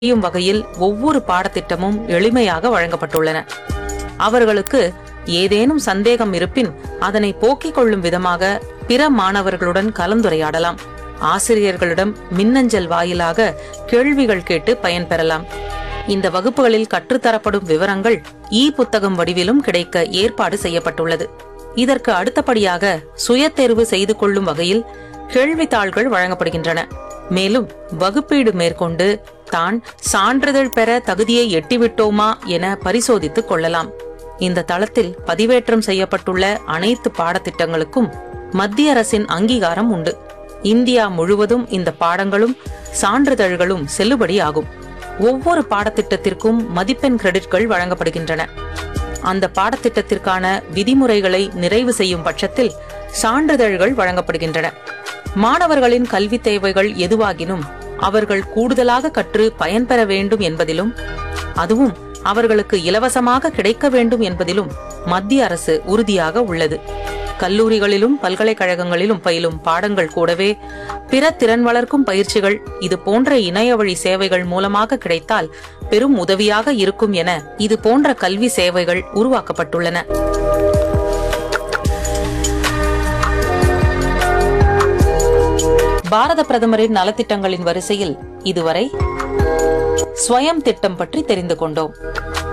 செய்யும் வகையில் ஒவ்வொரு பாடத்திட்டமும் எளிமையாக வழங்கப்பட்டுள்ளன அவர்களுக்கு ஏதேனும் சந்தேகம் இருப்பின் அதனை போக்கிக் கொள்ளும் விதமாக பிற மாணவர்களுடன் கலந்துரையாடலாம் ஆசிரியர்களிடம் மின்னஞ்சல் வாயிலாக கேள்விகள் கேட்டு பயன்பெறலாம் இந்த வகுப்புகளில் கற்றுத்தரப்படும் விவரங்கள் இ புத்தகம் வடிவிலும் கிடைக்க ஏற்பாடு செய்யப்பட்டுள்ளது இதற்கு அடுத்தபடியாக சுய தேர்வு செய்து கொள்ளும் வகையில் கேள்வித்தாள்கள் வழங்கப்படுகின்றன மேலும் வகுப்பீடு மேற்கொண்டு தான் சான்றிதழ் பெற தகுதியை எட்டிவிட்டோமா என பரிசோதித்துக் கொள்ளலாம் இந்த தளத்தில் பதிவேற்றம் செய்யப்பட்டுள்ள அனைத்து பாடத்திட்டங்களுக்கும் மத்திய அரசின் அங்கீகாரம் உண்டு இந்தியா முழுவதும் இந்த பாடங்களும் சான்றிதழ்களும் செல்லுபடியாகும் ஒவ்வொரு பாடத்திட்டத்திற்கும் மதிப்பெண் கிரெடிட்கள் வழங்கப்படுகின்றன அந்த பாடத்திட்டத்திற்கான விதிமுறைகளை நிறைவு செய்யும் பட்சத்தில் சான்றிதழ்கள் வழங்கப்படுகின்றன மாணவர்களின் கல்வி தேவைகள் எதுவாகினும் அவர்கள் கூடுதலாக கற்று பயன்பெற வேண்டும் என்பதிலும் அதுவும் அவர்களுக்கு இலவசமாக கிடைக்க வேண்டும் என்பதிலும் மத்திய அரசு உறுதியாக உள்ளது கல்லூரிகளிலும் பல்கலைக்கழகங்களிலும் பயிலும் பாடங்கள் கூடவே பிற திறன் வளர்க்கும் பயிற்சிகள் இது போன்ற இணைய வழி சேவைகள் மூலமாக கிடைத்தால் பெரும் உதவியாக இருக்கும் என இது போன்ற கல்வி சேவைகள் உருவாக்கப்பட்டுள்ளன பாரத பிரதமரின் நலத்திட்டங்களின் வரிசையில் இதுவரை ஸ்வயம் திட்டம் பற்றி தெரிந்து கொண்டோம்